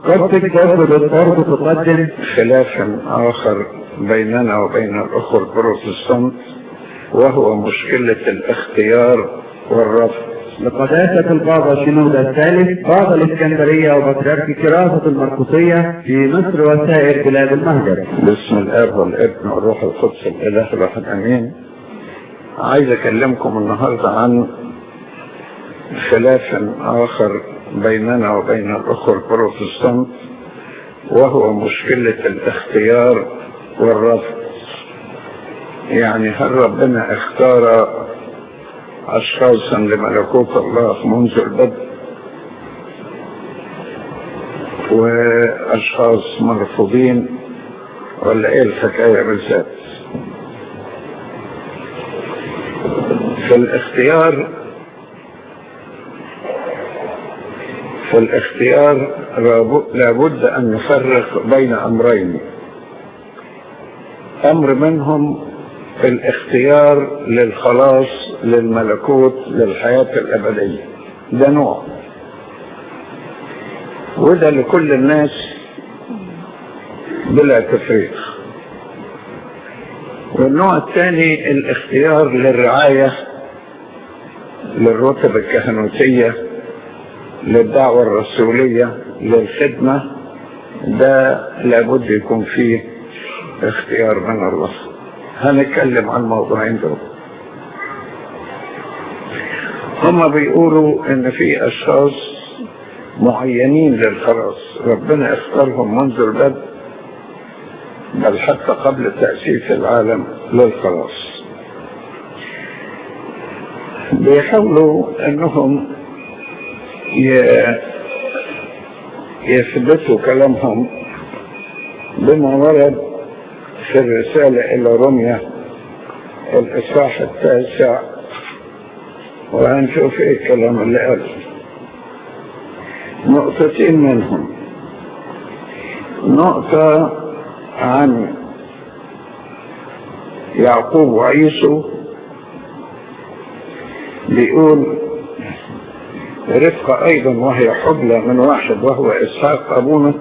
قد تجدد الأرض تقدم خلاف آخر بيننا وبين الأخوة البروتستانت وهو مشكلة الاختيار والرفض لقداسة البابا شنود الثالث بابا الإسكندرية وبطريرك كراسة المرقسية في مصر وسائر بلاد المهجر باسم الاب والابن والروح القدس الاله الواحد امين عايز اكلمكم النهارده عن خلاف اخر بيننا وبين الاخوه البروتستانت وهو مشكله الاختيار والرفض يعني هل ربنا اختار اشخاصا لملكوت الله منذ البدء واشخاص مرفوضين ولا ايه الحكايه بالذات في الاختيار في الاختيار لابد ان نفرق بين امرين امر منهم الاختيار للخلاص للملكوت للحياه الابديه ده نوع وده لكل الناس بلا تفريق والنوع الثاني الاختيار للرعاية للرتب الكهنوتية للدعوة الرسولية للخدمة ده لابد يكون فيه اختيار من الله هنتكلم عن الموضوعين دول هما بيقولوا ان في اشخاص معينين للخلاص ربنا اختارهم منذ البدء بل حتى قبل تأسيس العالم للخلاص بيحاولوا انهم يثبتوا كلامهم بما ورد في الرسالة إلى روميا الإصحاح التاسع وهنشوف إيه الكلام اللي قاله نقطتين منهم نقطة عن يعقوب وعيسو بيقول رفقة أيضا وهي حبلى من واحد وهو إسحاق أبونا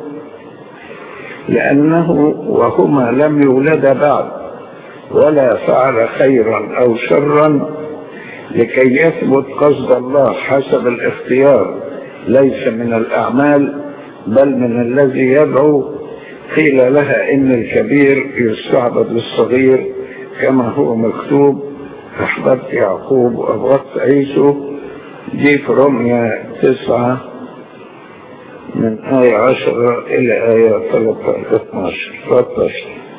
لأنه وهما لم يولدا بعد ولا فعل خيرا أو شرا لكي يثبت قصد الله حسب الاختيار ليس من الأعمال بل من الذي يدعو قيل لها إن الكبير يستعبد للصغير كما هو مكتوب أحببت يعقوب وأبغضت عيسو دي في رمية تسعة من آية عشرة إلى آية 13 13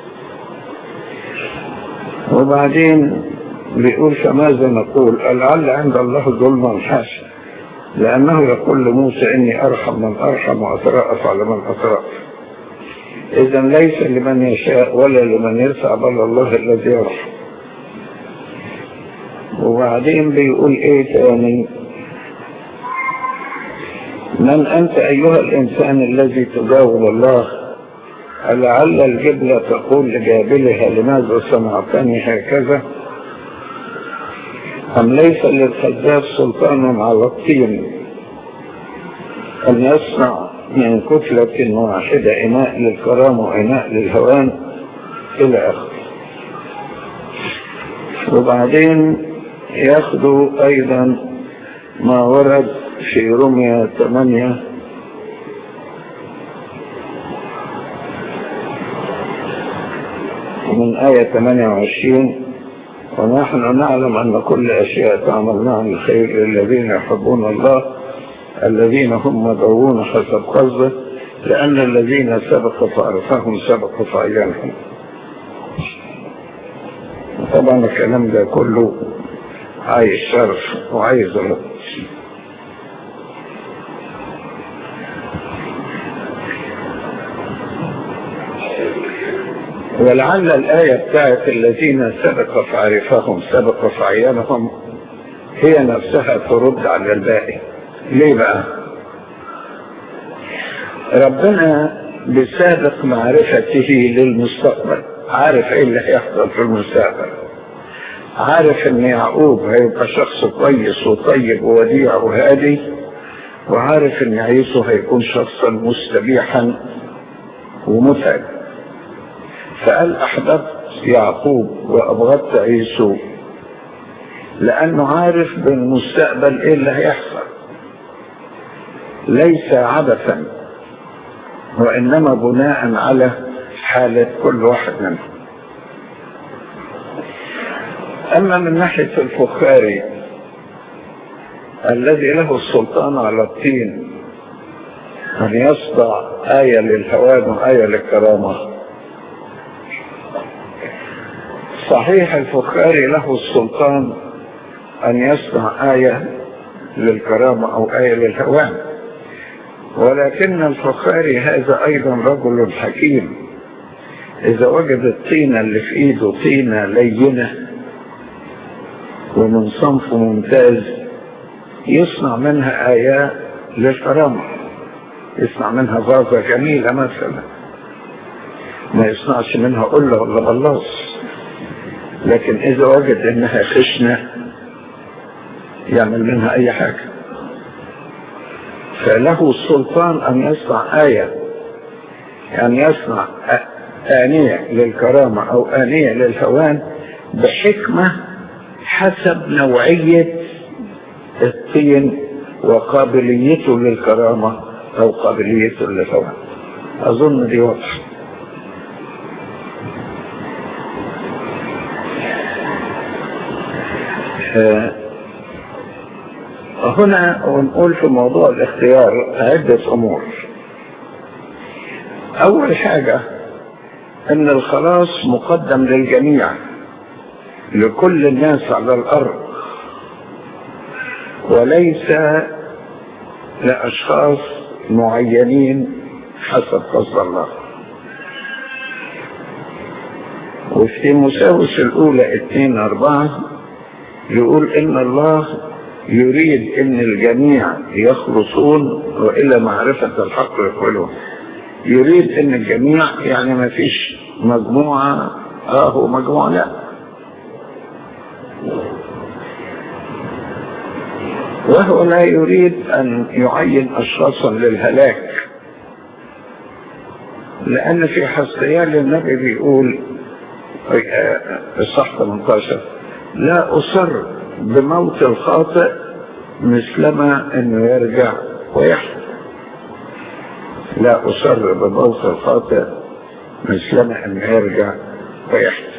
وبعدين بيقول فماذا نقول لعل عند الله ظلما حاشا لأنه يقول لموسى إني أرحم من أرحم وأترأف على من أترأف إذا ليس لمن يشاء ولا لمن يسعى بل الله الذي يرحم وبعدين بيقول إيه تاني من أنت أيها الإنسان الذي تجاوب الله لعل الجبلة تقول لجابلها لماذا صنعتني هكذا أم ليس للخزاف سلطان على الطين أن يصنع من كتلة واحدة إناء للكرام وإناء للهوان إلى آخره وبعدين ياخدوا أيضا ما ورد في رمية ثمانية من آية 28 ونحن نعلم أن كل أشياء تعمل معا الخير للذين يحبون الله الذين هم مدعوون حسب قصده لأن الذين سبق فعرفهم سبق فعيانهم طبعا الكلام ده كله عايز شرف وعايز رد ولعل الآية بتاعت الذين سبق فعرفهم سبق فعيانهم هي نفسها ترد على الباقي ليه بقى ربنا بسابق معرفته للمستقبل عارف ايه اللي هيحصل في المستقبل عارف ان يعقوب هيبقى شخص كويس وطيب ووديع وهادي وعارف ان عيسو هيكون شخصا مستبيحا ومتعب فقال احببت يعقوب وابغضت عيسو لانه عارف بالمستقبل ايه اللي هيحصل ليس عبثا وانما بناء على حالة كل واحد منهم اما من ناحية الفخاري الذي له السلطان على الطين ان يصدع آية للهوان وآية للكرامة صحيح الفخاري له السلطان ان يصنع آية للكرامة او آية للهوان ولكن الفخاري هذا ايضا رجل حكيم اذا وجد الطينة اللي في ايده طينة لينة ومن صنف ممتاز يصنع منها آيات للكرامة يصنع منها فازة جميلة مثلا ما يصنعش منها قلة ولا بلاص لكن اذا وجد انها خشنة يعمل منها اي حاجة فله السلطان ان يصنع آية ان يصنع آنية للكرامة او آنية للهوان بحكمة حسب نوعية الطين وقابليته للكرامة او قابليته للهوان اظن دي واضحة هنا ونقول في موضوع الاختيار عدة امور اول حاجة ان الخلاص مقدم للجميع لكل الناس على الارض وليس لاشخاص معينين حسب قصد الله وفي مساوس الاولى اتنين اربعة يقول ان الله يريد ان الجميع يخلصون والى معرفة الحق يقولون يريد ان الجميع يعني ما فيش مجموعة اه ومجموعة لا وهو لا يريد ان يعين اشخاصا للهلاك لان في حسيال النبي بيقول الصح 18 لا اصر بموت الخاطئ مثلما انه يرجع ويحيا لا اصر بموت الخاطئ مثلما انه يرجع ويحيا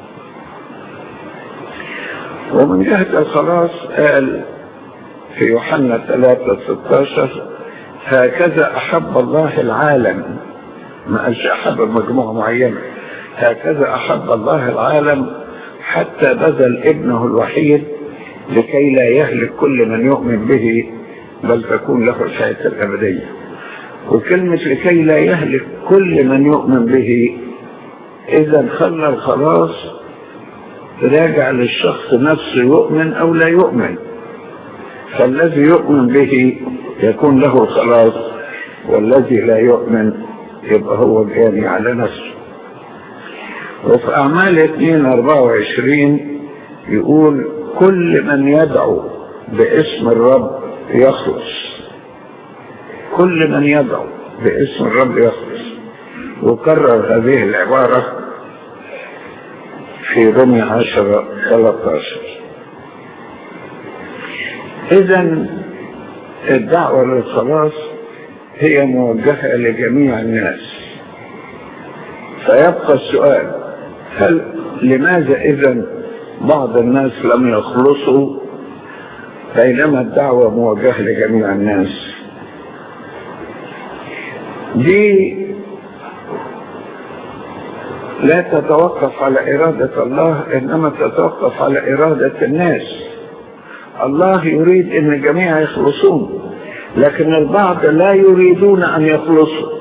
ومن جهة الخلاص قال في يوحنا 3 16 هكذا احب الله العالم ما قالش احب مجموعة معينة هكذا احب الله العالم حتى بذل ابنه الوحيد لكي لا يهلك كل من يؤمن به بل تكون له الحياة الأبدية وكلمة لكي لا يهلك كل من يؤمن به إذا خلى الخلاص راجع للشخص نفسه يؤمن أو لا يؤمن فالذي يؤمن به يكون له الخلاص والذي لا يؤمن يبقى هو جاني على نفسه وفي أعمال 2 24 يقول كل من يدعو باسم الرب يخلص كل من يدعو باسم الرب يخلص وكرر هذه العبارة في رمي عشرة 13 إذا الدعوة للخلاص هي موجهة لجميع الناس فيبقى السؤال هل لماذا إذا بعض الناس لم يخلصوا بينما الدعوة موجهة لجميع الناس دي لا تتوقف على إرادة الله إنما تتوقف على إرادة الناس الله يريد أن الجميع يخلصون لكن البعض لا يريدون أن يخلصوا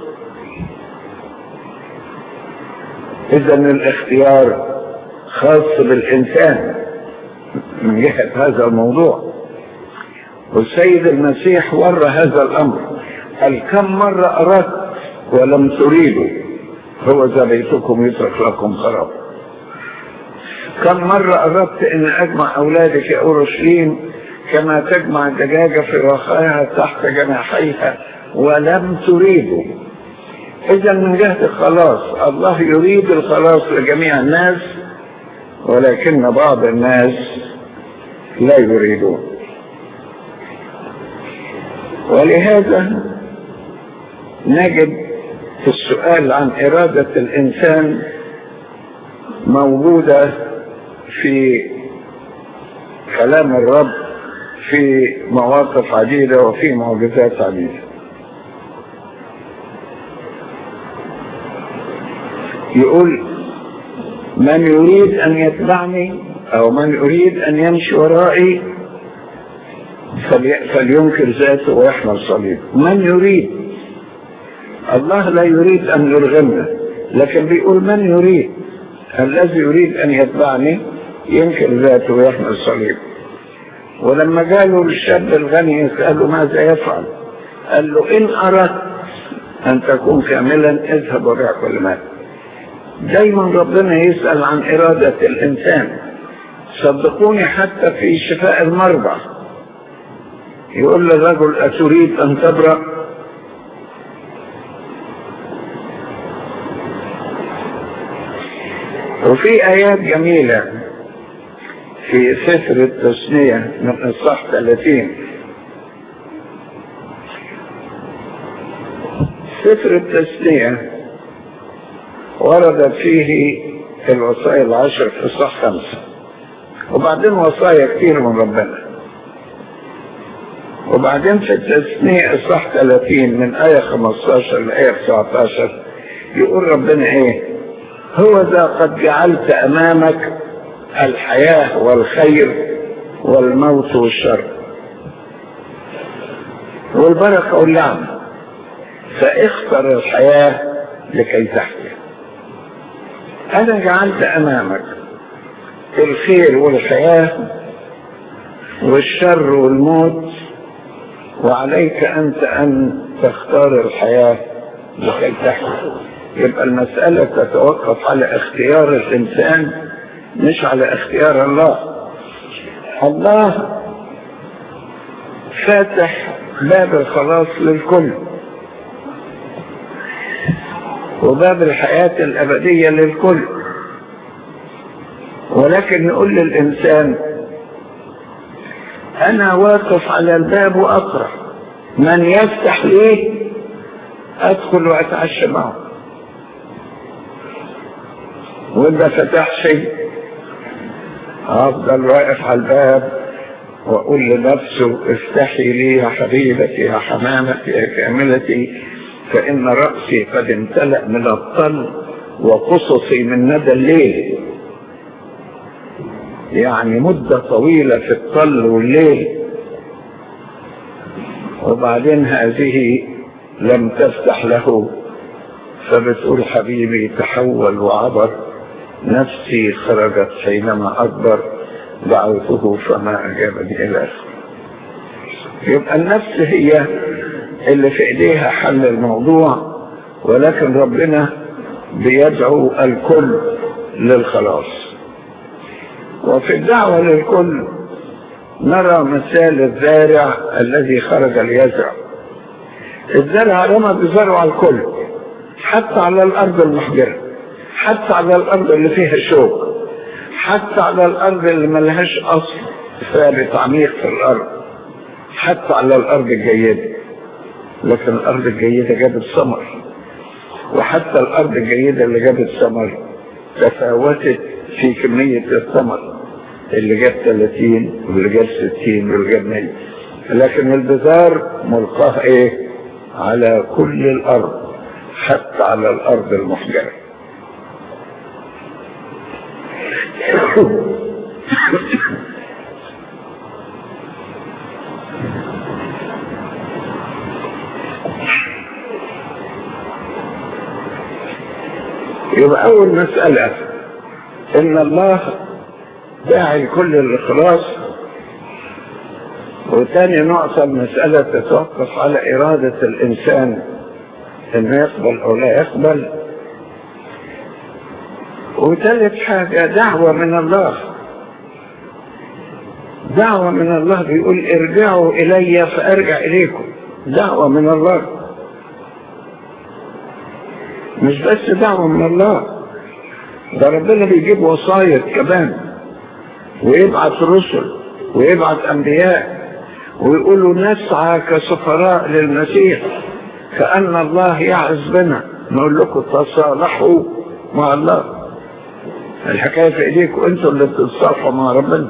إذا الاختيار خاص بالإنسان من جهة هذا الموضوع والسيد المسيح ورى هذا الأمر قال كم مرة أردت ولم تريدوا هو ذا بيتكم يترك لكم خراب كم مرة أردت أن أجمع أولادي في أورشليم كما تجمع الدجاجة في رخائها تحت جناحيها ولم تريدوا إذا من جهة الخلاص الله يريد الخلاص لجميع الناس ولكن بعض الناس لا يريدون ولهذا نجد في السؤال عن إرادة الإنسان موجودة في كلام الرب في مواقف عديدة وفي معجزات عديدة يقول من يريد أن يتبعني أو من يريد أن يمشي ورائي فلينكر ذاته ويحمل صليب من يريد الله لا يريد أن يرغمنا لكن بيقول من يريد الذي يريد أن يتبعني ينكر ذاته ويحمل صليب ولما قالوا للشاب الغني يسأله ماذا يفعل قال له إن أردت أن تكون كاملا اذهب وبيع كل مال دايما ربنا يسأل عن إرادة الإنسان صدقوني حتى في شفاء المرضى يقول للرجل أتريد أن تبرأ وفي آيات جميلة في سفر التثنية من الصح 30 سفر التثنية وردت فيه الوصايا العشر في الصح خمسة وبعدين وصايا كتير من ربنا وبعدين في التثنية الصح 30 من آية 15 لآية 19 يقول ربنا إيه هو ذا قد جعلت أمامك الحياة والخير والموت والشر والبركة واللعنة فاختر الحياة لكي تحيا أنا جعلت أمامك الخير والحياة والشر والموت وعليك أنت أن تختار الحياة لكي تحيا يبقى المسألة تتوقف على اختيار الإنسان مش على اختيار الله الله فاتح باب الخلاص للكل وباب الحياة الأبدية للكل ولكن نقول للإنسان أنا واقف على الباب وأقرأ من يفتح ليه أدخل وأتعشى معه وإذا فتح شيء أفضل واقف على الباب وأقول لنفسه افتحي لي يا حبيبتي يا حمامتي يا كاملتي فإن رأسي قد امتلأ من الطل وقصصي من ندى الليل يعني مدة طويلة في الطل والليل وبعدين هذه لم تفتح له فبتقول حبيبي تحول وعبر نفسي خرجت حينما أكبر دعوته فما أجابني إلى يبقى النفس هي اللي في إيديها حل الموضوع ولكن ربنا بيدعو الكل للخلاص وفي الدعوة للكل نرى مثال الزارع الذي خرج ليزرع الزرع رمى بزرعه على الكل حتى على الأرض المحجرة حتى على الأرض اللي فيها شوك حتى على الأرض اللي ملهاش أصل ثابت عميق في الأرض حتى على الأرض الجيدة لكن الأرض الجيدة جابت ثمر وحتى الأرض الجيدة اللي جابت ثمر تفاوتت في كمية الثمر اللي جاب 30 واللي جاب 60 واللي جاب 100 لكن البذار ملقاه ايه على كل الأرض حتى على الأرض المحجرة يبقى أول مسألة إن الله داعي لكل الإخلاص وثاني نقطة المسألة تتوقف على إرادة الإنسان إنه يقبل أو لا يقبل وثالث حاجة دعوة من الله دعوة من الله بيقول ارجعوا إلي فأرجع إليكم دعوة من الله مش بس دعوة من الله ده ربنا بيجيب وصايا كمان ويبعث رسل ويبعث أنبياء ويقولوا نسعى كسفراء للمسيح كأن الله يعز بنا نقول لكم تصالحوا مع الله الحكاية في ايديكم انتوا اللي بتتصالحوا مع ربنا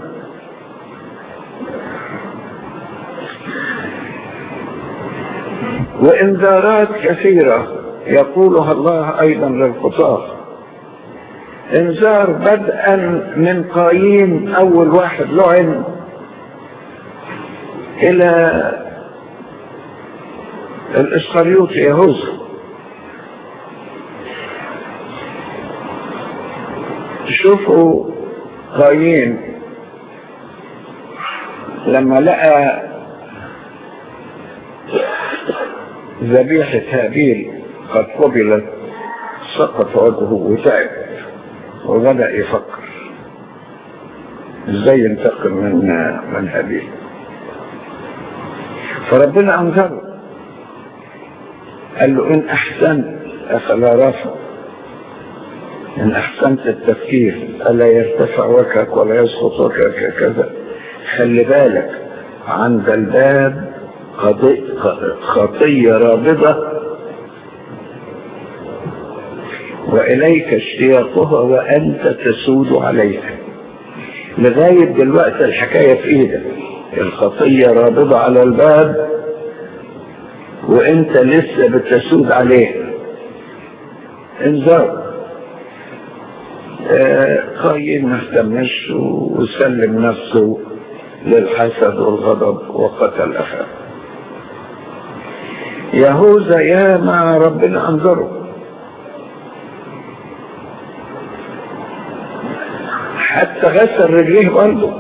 وانذارات كثيرة يقولها الله ايضا للخطاة انذار بدءا من قايين اول واحد لعن الى الاسخريوط يهوذا شوفوا قايين لما لقى ذبيحة هابيل قد قبلت سقط وجهه وتعب وبدأ يفكر ازاي ينتقم من من هابيل فربنا انذره قال له ان احسنت افلا رافع إن أحسنت التفكير ألا يرتفع وجهك ولا يسقط وجهك كذا خلي بالك عند الباب خطية رابضة وإليك اشتياقها وأنت تسود عليها لغاية دلوقتي الحكاية في إيدك الخطية رابضة على الباب وأنت لسه بتسود عليها انذار قايين ما اهتمش وسلم نفسه للحسد والغضب وقتل اخاه يهوذا يا ما ربنا انظره حتى غسل رجليه برضه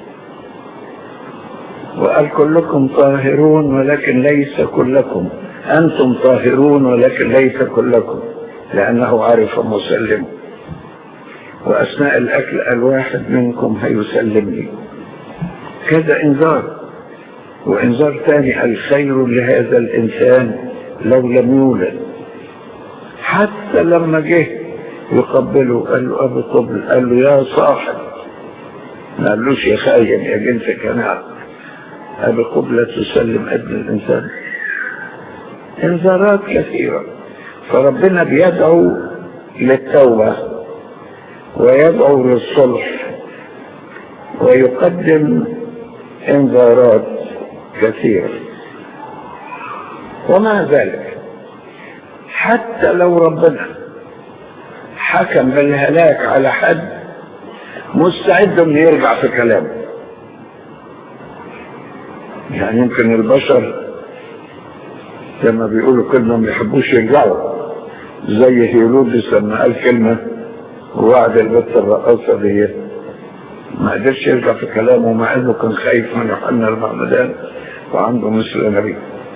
وقال كلكم طاهرون ولكن ليس كلكم انتم طاهرون ولكن ليس كلكم لانه عرف مسلمه وأثناء الأكل الواحد منكم هيسلمني كذا إنذار وإنذار ثاني الخير لهذا الإنسان لو لم يولد حتى لما جه يقبله قال له أبو قبل قال له يا صاحب ما قالوش يا خاين يا جنس كنار أبي قبلة تسلم ابن الإنسان انذارات كثيرة فربنا بيدعو للتوبة ويدعو للصلح ويقدم انذارات كثيرة ومع ذلك حتى لو ربنا حكم بالهلاك على حد مستعد انه يرجع في كلامه يعني يمكن البشر لما بيقولوا كلمة ما يحبوش يرجعوا زي هيرودس لما قال كلمة ووعد البت الرقاصة دي ما قدرش يرجع في كلامه مع انه كان خايف من يوحنا المعمدان وعنده مثل نبي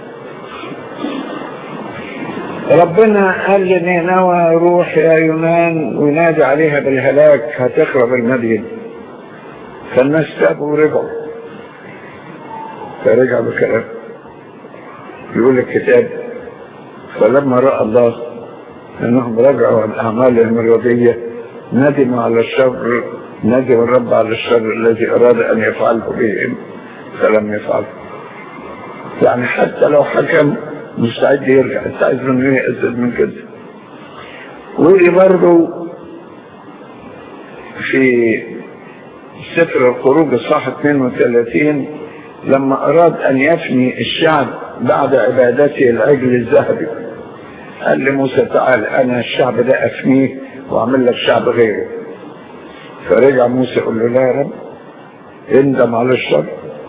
ربنا قال لنينوى روح يا يونان وينادي عليها بالهلاك هتخرب المدين فالناس تابوا ورجعوا فرجع بكلام يقول الكتاب فلما رأى الله انهم رجعوا عن اعمالهم الردية ندم على الشر ندم الرب على الشر الذي اراد ان يفعله بهم فلم يفعله يعني حتى لو حكم مستعد يرجع انت عايز منه ايه ازيد من كده ودي برضه في سفر الخروج الصح 32 لما اراد ان يفني الشعب بعد عبادته العجل الذهبي قال لموسى تعال انا الشعب ده افنيه واعمل لك شعب غيره فرجع موسى يقول له لا يا رب اندم على الشر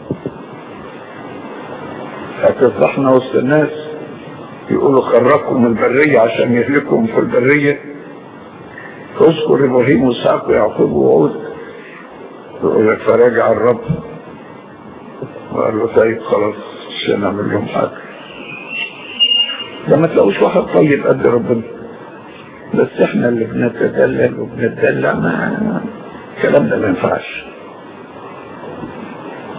هتفضحنا وسط الناس يقولوا خرجكم من البرية عشان يهلكهم في البرية اذكر ابراهيم واسحاق ويعقوب وعود يقول لك فرجع الرب وقال له طيب خلاص مش هنعمل لهم حاجه ده ما تلاقوش واحد طيب قد ربنا بس احنا اللي بنتدلل وبنتدلع ما الكلام ده ما ينفعش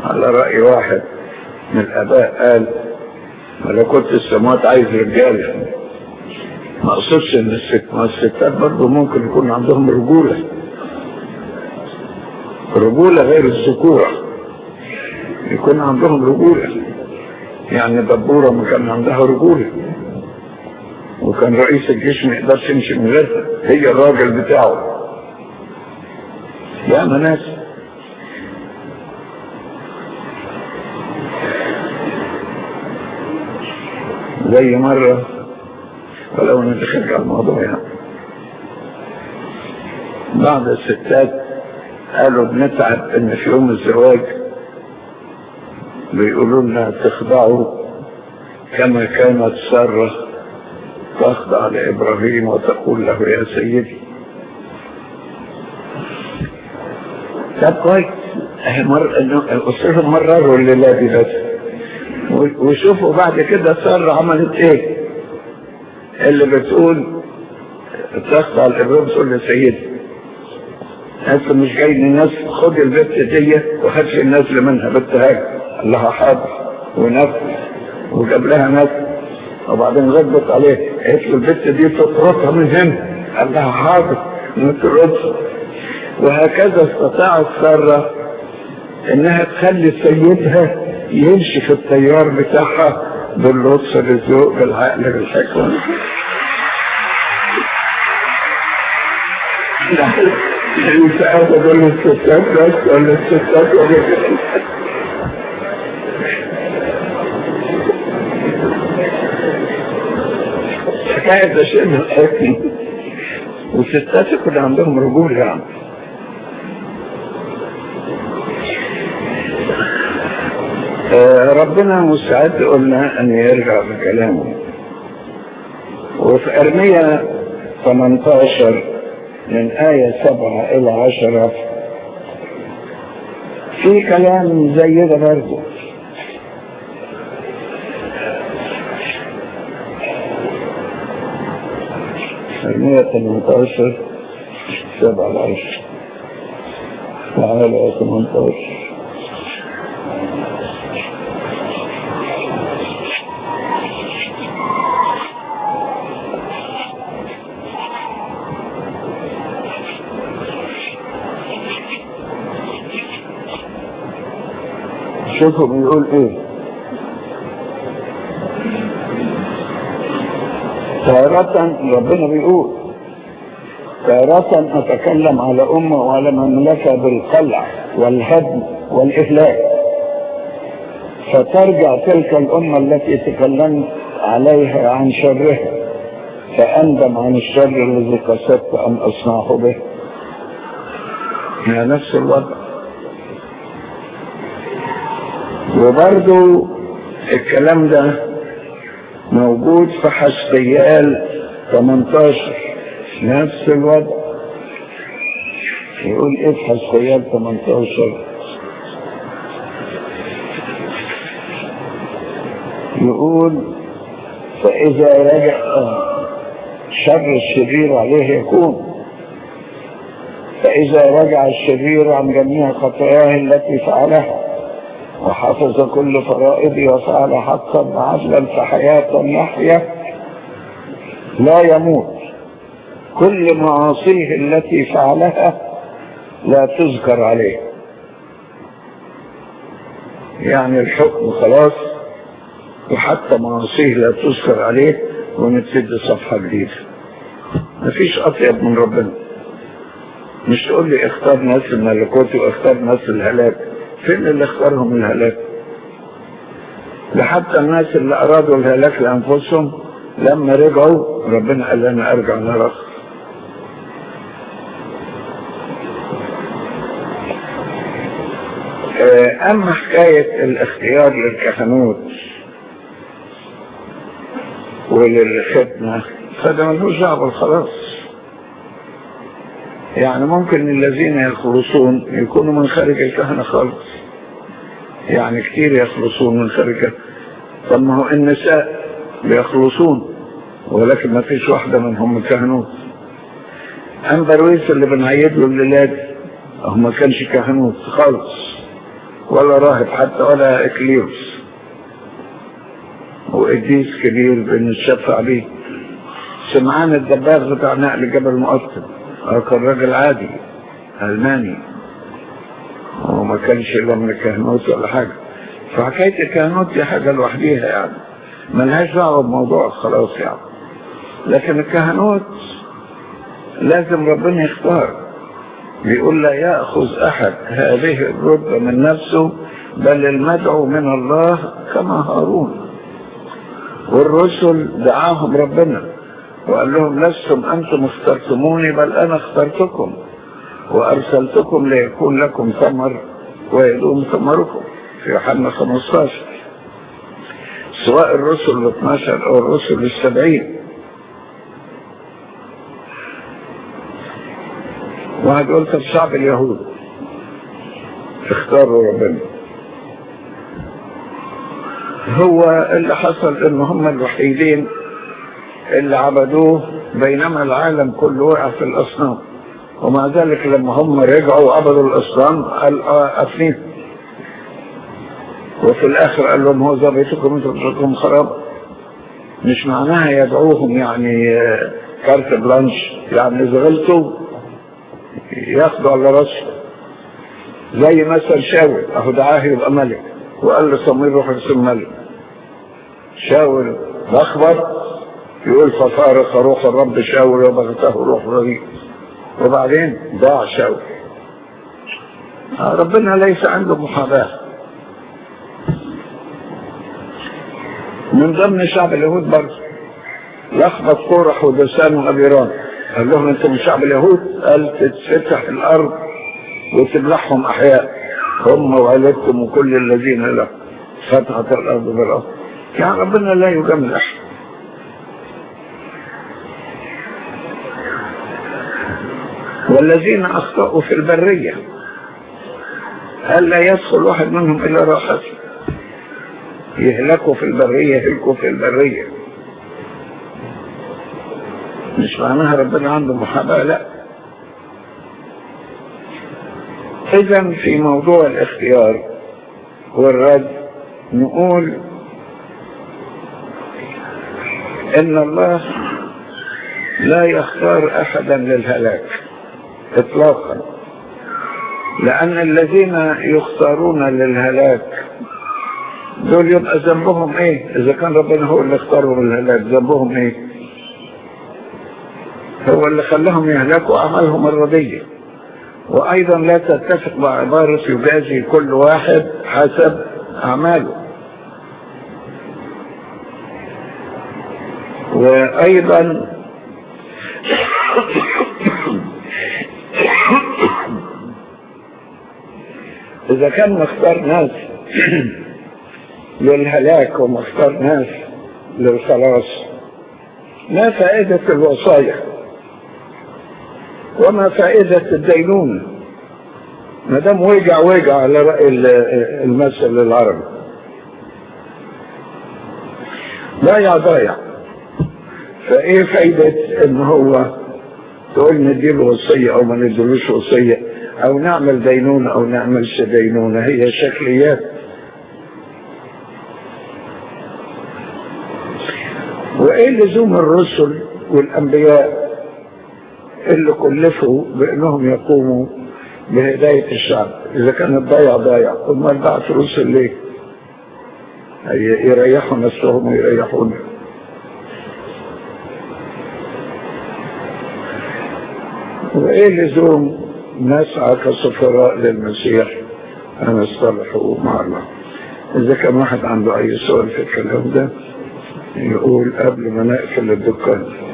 على رأي واحد من الآباء قال ملكوت السماوات عايز رجالة ما اقصدش ان الست ما الستات برضه ممكن يكون عندهم رجولة الرجولة غير الذكورة يكون عندهم رجولة يعني دبورة ما كان عندها رجولة وكان رئيس الجيش ما يقدرش يمشي من غيرها هي الراجل بتاعه يا ناس زي مرة ولو ندخلك على الموضوع يعني بعض الستات قالوا بنتعب ان في يوم الزواج بيقولوا لنا تخضعوا كما كانت سارة تخضع لإبراهيم وتقول له يا سيدي طب كويس مر... الأسرة مرروا الليلة دي بس وشوفوا بعد كده سارة عملت ايه اللي بتقول تخضع لإبراهيم تقول له سيدي انت مش جاي للناس خد البت دي وهات الناس اللي منها بنت هاجر قال لها حاضر ونفس وجاب لها نفس وبعدين غضبت عليه قالت له البت دي تطردها من هنا قال لها حاضر ما تردش وهكذا استطاعت سارة انها تخلي سيدها يمشي في التيار بتاعها باللطف بالذوق بالعقل بالحكمة انت قاعد اقول للستات بس ولا الستات ولا حكاية ده شيء من الحكم والستات يكون عندهم رجول يعني آه ربنا مستعد قلنا ان يرجع بكلامه وفي ارمية 18 من آية سبعة إلى عشرة في كلام زي ده برضه أرمية 18 سبعة لعشرة تعالى 18 شوفوا بيقول ايه تارة ربنا بيقول تارة أتكلم على أمة وعلى مملكة بالقلع والهدم والإفلاس فترجع تلك الأمة التي تكلمت عليها عن شرها فأندم عن الشر الذي قصدت أن أصنعه به هي نفس الوضع وبرضو الكلام ده موجود في حسبيال 18 نفس الوضع يقول ايه في حسبيال 18 يقول فإذا رجع شر الشرير عليه يكون فإذا رجع الشرير عن جميع خطاياه التي فعلها وحفظ كل فرائضي وفعل حقا عدلا فحياة يحيا لا يموت كل معاصيه التي فعلها لا تذكر عليه يعني الحكم خلاص وحتى معاصيه لا تذكر عليه ونبتدي صفحة جديدة مفيش أطيب من ربنا مش تقول لي اختار ناس الملكوت واختار ناس الهلاك فين اللي اختارهم الهلاك ده حتى الناس اللي ارادوا الهلاك لانفسهم لما رجعوا ربنا قال لنا ارجع نرى اما حكاية الاختيار للكهنوت وللختمة فده ملوش دعوة خلاص يعني ممكن الذين يخلصون يكونوا من خارج الكهنة خالص يعني كتير يخلصون من خارج طب ما هو النساء بيخلصون ولكن ما فيش واحدة منهم كهنوت أم برويس اللي بنعيد له الليلات هو ما كانش كهنوت خالص ولا راهب حتى ولا إكليوس وقديس كبير بنتشفع بيه سمعان الدباغ بتاع نقل جبل مقطم كان راجل عادي ألماني وما كانش إلا من الكهنوت ولا حاجة فحكاية الكهنوت دي حاجة لوحديها يعني ملهاش دعوة بموضوع خلاص يعني لكن الكهنوت لازم ربنا يختار بيقول لا يأخذ أحد هذه الرتبة من نفسه بل المدعو من الله كما هارون والرسل دعاهم ربنا وقال لهم لستم أنتم اخترتموني بل أنا اخترتكم وأرسلتكم ليكون لكم ثمر ويدوم ثمركم في يوحنا 15 سواء الرسل ال 12 أو الرسل السبعين واحد يقول طب شعب اليهود اختاروا ربنا هو اللي حصل ان هم الوحيدين اللي عبدوه بينما العالم كله وقع في الاصنام ومع ذلك لما هم رجعوا وعبدوا الاصنام قال افنين وفي الاخر قال لهم هو بيتكم انتم بيتكم خراب مش معناها يدعوهم يعني كارت بلانش يعني اذا غلطوا ياخدوا على راسه زي مثلا شاول اهو دعاه يبقى ملك وقال لصمويل روح ارسل ملك شاول لخبط يقول فصارخ روح الرب شاول وبغته روح رهيب وبعدين ضاع شاول ربنا ليس عنده محاباه من ضمن شعب اليهود برضه لخبط كورح ودسان وابيران قال لهم انتم من شعب اليهود قال تتفتح الارض وتبلعهم احياء هم وعيلتكم وكل الذين لهم فتحت الارض بالارض يعني ربنا لا يجامل احد والذين اخطاوا في البريه قال لا يدخل واحد منهم الا راحته يهلكوا في البريه يهلكوا في البريه مش معناها ربنا عنده محاباه لا اذا في موضوع الاختيار والرد نقول ان الله لا يختار احدا للهلاك اطلاقا لان الذين يختارون للهلاك دول يبقى ذنبهم ايه اذا كان ربنا هو اللي اختارهم للهلاك ذنبهم ايه هو اللي خلاهم يهلكوا اعمالهم الرديه وايضا لا تتفق مع عباره يجازي كل واحد حسب اعماله وايضا اذا كان مختار ناس للهلاك ومختار ناس للخلاص ما فائدة الوصايا وما فائدة الدينونة ما دام وجع وجع على رأي المثل العربي ضايع ضايع فايه فايدة ان هو تقول نديله وصية او ما نديلوش وصية او نعمل دينونة او نعملش دينونة هي شكليات وايه لزوم الرسل والانبياء اللي كلفوا بانهم يقوموا بهداية الشعب اذا كان الضيع ضايع امال بعت رسل ليه يريحوا نفسهم ويريحونا وايه لزوم نسعى كسفراء للمسيح ان يصطلحوا مع الله اذا كان واحد عنده اي سؤال في الكلام ده يقول قبل ما نقفل الدكان